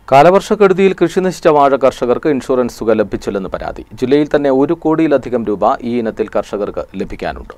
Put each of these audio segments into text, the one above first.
കാലവർഷക്കെടുതിയിൽ കൃഷി നശിച്ച വാഴ കർഷകർക്ക് ഇൻഷുറൻസ് തുക ലഭിച്ചില്ലെന്ന് പരാതി ജില്ലയിൽ തന്നെ ഒരു കോടിയിലധികം രൂപ ഈ ഇനത്തിൽ കർഷകർക്ക് ലഭിക്കാനുണ്ട്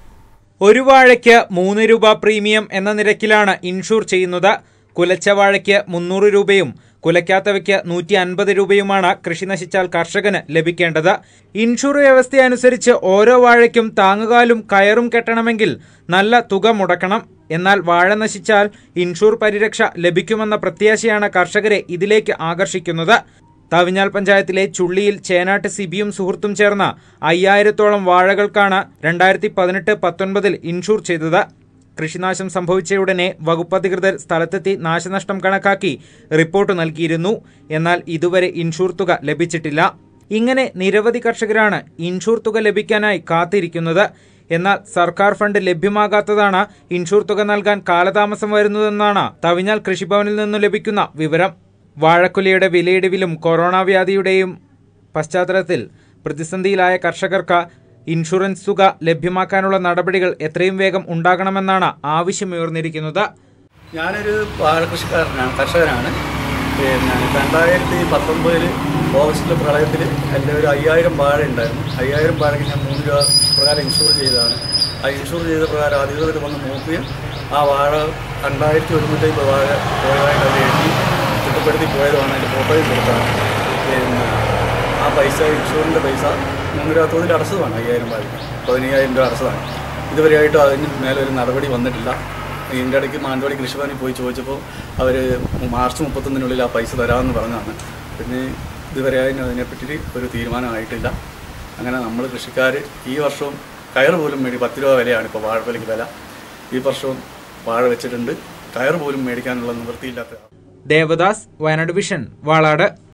ഒരു വാഴയ്ക്ക് മൂന്ന് രൂപ പ്രീമിയം എന്ന നിരക്കിലാണ് ഇൻഷൂർ ചെയ്യുന്നത് കുലച്ച വാഴയ്ക്ക് മുന്നൂറ് രൂപയും കുലയ്ക്കാത്തവയ്ക്ക് നൂറ്റി അൻപത് രൂപയുമാണ് കൃഷി നശിച്ചാൽ കർഷകന് ലഭിക്കേണ്ടത് ഇൻഷൂർ വ്യവസ്ഥയനുസരിച്ച് ഓരോ വാഴയ്ക്കും താങ്ങുകാലും കയറും കെട്ടണമെങ്കിൽ നല്ല തുക മുടക്കണം എന്നാൽ വാഴ നശിച്ചാൽ ഇൻഷൂർ പരിരക്ഷ ലഭിക്കുമെന്ന പ്രത്യാശയാണ് കർഷകരെ ഇതിലേക്ക് ആകർഷിക്കുന്നത് തവിഞ്ഞാൽ പഞ്ചായത്തിലെ ചുള്ളിയിൽ ചേനാട്ട് സിബിയും സുഹൃത്തും ചേർന്ന അയ്യായിരത്തോളം വാഴകൾക്കാണ് രണ്ടായിരത്തി പതിനെട്ട് പത്തൊൻപതിൽ ഇൻഷൂർ ചെയ്തത് കൃഷിനാശം സംഭവിച്ചയുടനെ വകുപ്പധികൃതർ സ്ഥലത്തെത്തി നാശനഷ്ടം കണക്കാക്കി റിപ്പോർട്ട് നൽകിയിരുന്നു എന്നാൽ ഇതുവരെ ഇൻഷൂർ തുക ലഭിച്ചിട്ടില്ല ഇങ്ങനെ നിരവധി കർഷകരാണ് ഇൻഷൂർ തുക ലഭിക്കാനായി കാത്തിരിക്കുന്നത് എന്നാൽ സർക്കാർ ഫണ്ട് ലഭ്യമാകാത്തതാണ് ഇൻഷൂർ തുക നൽകാൻ കാലതാമസം വരുന്നതെന്നാണ് തവിഞ്ഞാൽ കൃഷിഭവനിൽ നിന്നു ലഭിക്കുന്ന വിവരം വാഴക്കുലയുടെ വിലയിടിവിലും കൊറോണ വ്യാധിയുടെയും പശ്ചാത്തലത്തിൽ പ്രതിസന്ധിയിലായ കർഷകർക്ക് ഇൻഷുറൻസ് തുക ലഭ്യമാക്കാനുള്ള നടപടികൾ എത്രയും വേഗം ഉണ്ടാകണമെന്നാണ് ആവശ്യമുയർന്നിരിക്കുന്നത് ഞാനൊരു വാഴ കൃഷിക്കാരനാണ് കർഷകനാണ് പിന്നെ രണ്ടായിരത്തി പത്തൊമ്പതിൽ ഓഗസ്റ്റിലെ പ്രളയത്തിൽ എൻ്റെ ഒരു അയ്യായിരം വാഴ ഉണ്ടായിരുന്നു അയ്യായിരം വാഴയ്ക്ക് ഞാൻ മൂന്ന് രൂപ പ്രകാരം ഇൻഷൂർ ചെയ്തതാണ് ആ ഇൻഷൂർ ചെയ്ത പ്രകാരം അധികൃതർ വന്ന് നോക്കുകയും ആ വാഴ രണ്ടായിരത്തി ഒരുന്നൂറ്റമ്പത് വാഴ പോയതായിട്ട് അവർ എഴുതി തിട്ടപ്പെടുത്തി പോയതുമാണ് അതിൻ്റെ ഫോട്ടോയും കൊടുത്താണ് പിന്നെ ആ പൈസ ഇൻഷുറിൻ്റെ പൈസ മൂന്ന് രൂപ തോതിൽ അടച്ചതാണ് അയ്യായിരം വാഴ പതിനയ്യായിരം രൂപ അടച്ചതാണ് ഇതുവരെയായിട്ടും അതിന് മേലെ ഒരു നടപടി വന്നിട്ടില്ല ഇതിൻ്റെ ഇടയ്ക്ക് മാനന്തവാടി കൃഷിഭവനിൽ പോയി ചോദിച്ചപ്പോൾ അവർ മാർച്ച് മുപ്പത്തൊന്നിനുള്ളിൽ ആ പൈസ തരാമെന്ന് പറഞ്ഞതാണ് പിന്നെ ഇതുവരെ അതിന് അതിനെപ്പറ്റി ഒരു തീരുമാനമായിട്ടില്ല അങ്ങനെ നമ്മൾ കൃഷിക്കാർ ഈ വർഷവും കയർ പോലും മേടി പത്ത് രൂപ വിലയാണ് ഇപ്പോൾ വാഴപ്പലയ്ക്ക് വില ഈ വർഷവും വാഴ വെച്ചിട്ടുണ്ട് കയർ പോലും മേടിക്കാനുള്ള നിവൃത്തിയില്ലാത്ത ദേവദാസ് വയനാട് വിഷൻ വാളാട്